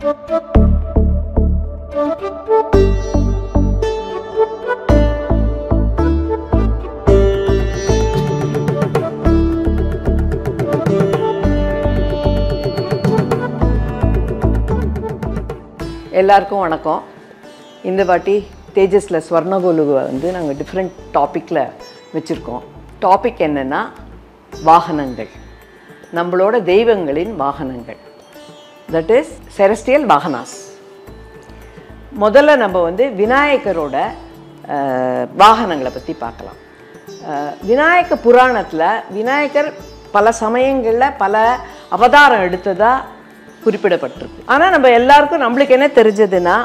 எல்லாருக்கும் வணக்கம் இந்த வாட்டி தேஜஸில் ஸ்வர்ணகோலுவை வந்து நாங்கள் டிஃப்ரெண்ட் டாப்பிக்கில் வச்சுருக்கோம் டாபிக் என்னென்னா வாகனங்கள் நம்மளோட தெய்வங்களின் வாகனங்கள் தட் இஸ் செரஸ்டியல் வாகனாஸ் முதல்ல நம்ம வந்து விநாயகரோட அஹ், வாகனங்களை பற்றி பார்க்கலாம் அஹ், விநாயக புராணத்தில் விநாயகர் பல சமயங்களில் பல அவதாரம் எடுத்ததா குறிப்பிடப்பட்டிருக்கு ஆனால் நம்ம எல்லாருக்கும் நம்மளுக்கு என்ன தெரிஞ்சதுன்னா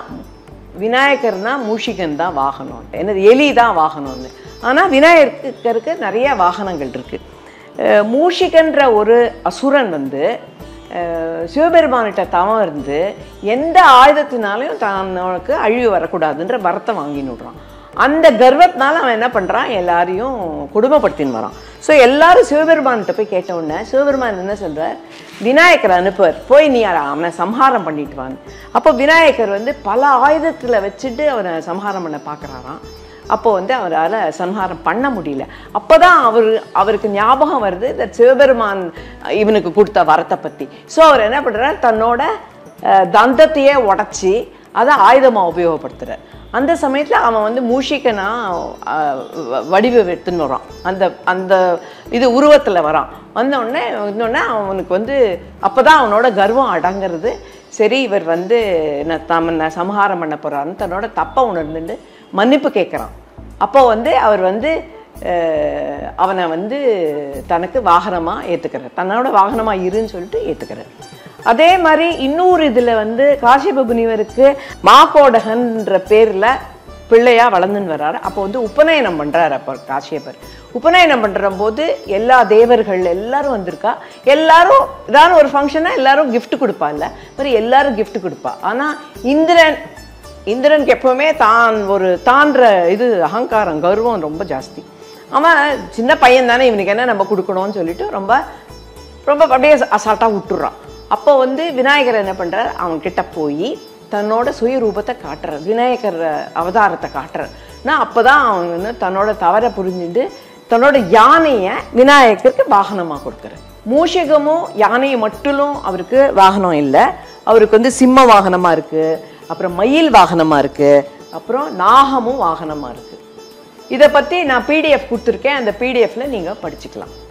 விநாயகர்னா மூஷிகன் தான் வாகனம் என்னது எலி தான் வாகனம்னு ஆனால் விநாயகருக்கு நிறைய வாகனங்கள் இருக்குது அஹ், மூஷிகன்ற ஒரு அசுரன் வந்து அஹ், சிவபெருமானிட்ட தவம் இருந்து எந்த ஆயுதத்தினாலையும் தனக்கு அழிவு வரக்கூடாதுன்ற வரத்தை வாங்கின்னு விடுறான் அந்த கர்வத்தினால அவன் என்ன பண்ணுறான் எல்லாரையும் கொடுமைப்படுத்தின்னு வரான் ஸோ எல்லாரும் சிவபெருமான்கிட்ட போய் கேட்ட உடனே சிவபெருமான் என்ன சொல்றார் விநாயகர் அனுப்புவர் போய் நீ அ- அவனை சம்ஹாரம் பண்ணிட்டு வான்னு அப்போ விநாயகர் வந்து பல ஆயுதத்தில் வச்சுட்டு அவனை சம்ஹாரம் பண்ண பார்க்குறாராம் அப்போ வந்து அவரால் சம்ஹாரம் பண்ண முடியல அப்போ தான் அவர் அவருக்கு ஞாபகம் வருது இந்த சிவபெருமான் இவனுக்கு கொடுத்த வரத்தை பற்றி ஸோ அவர் என்ன பண்ணுறார் தன்னோட அஹ், தந்தத்தையே உடச்சி அதை ஆயுதமாக உபயோகப்படுத்துகிறார் அந்த சமயத்தில் அவன் வந்து மூஷிகனா அஹ், வ- வடிவம் எடுத்துன்னு வரான் அந்த அந்த இது உருவத்தில் வரான் வந்த உடனே இன்னொன்னே அவனுக்கு வந்து அப்போ தான் அவனோட கர்வம் அடங்கிறது சரி இவர் வந்து என்ன தம்ம சம்ஹாரம் பண்ண போகிறாருன்னு தன்னோட தப்பை உணர்ந்துட்டு மன்னிப்பு கேட்குறான் அப்போ வந்து அவர் வந்து அஹ், அவனை வந்து தனக்கு வாகனமாக ஏற்றுக்கிறார் தன்னோட வாகனமாக இருன்னு சொல்லிட்டு ஏற்றுக்கிறார் அதே மாதிரி இன்னொரு இதில் வந்து காசியப முனிவருக்கு மாகோடகன்ற பேரில் பிள்ளையா வளர்ந்துன்னு வர்றாரு அப்போ வந்து உபநயனம் பண்ணுறாரு அப்போ காசியப்பர் உபநயனம் பண்ணுற போது எல்லா தேவர்கள் எல்லாரும் வந்திருக்கா எல்லாரும் ஏதாவது ஒரு ஃபங்க்ஷனா எல்லாரும் gift கொடுப்பா இல்ல மாதிரி எல்லாரும் gift கொடுப்பா ஆனால் இந்திரன் இந்திரனுக்கு எப்பவுமே தான் ஒரு தான்ற இது அகங்காரம் கர்வம் ரொம்ப ஜாஸ்தி அவன் சின்ன பையன் தானே இவனுக்கு என்ன நம்ம கொடுக்கணும்னு சொல்லிட்டு ரொம்ப ரொம்ப அப்படியே அசால்ட்டாக விட்டுறான் அப்போ வந்து விநாயகர் என்ன பண்ணுறார் அவன் கிட்ட போய் தன்னோட சுயரூபத்தை காட்டுறார் விநாயகர் அவதாரத்தை காட்டுறார் நான் அப்போ தான் அவன் வந்து தன்னோட தவறை புரிஞ்சுட்டு தன்னோட யானையை விநாயகருக்கு வாகனமாக கொடுக்குறார் மூஷிகமும் யானையை மட்டும் அவருக்கு வாகனம் இல்லை அவருக்கு வந்து சிம்ம வாகனமாக இருக்குது அப்புறம் மயில் வாகனமாக இருக்குது அப்புறம் நாகமும் வாகனமாக இருக்குது இதை பற்றி நான் பிடிஎஃப் கொடுத்துருக்கேன் அந்த பிடிஎஃப்ல நீங்கள் படிச்சுக்கலாம்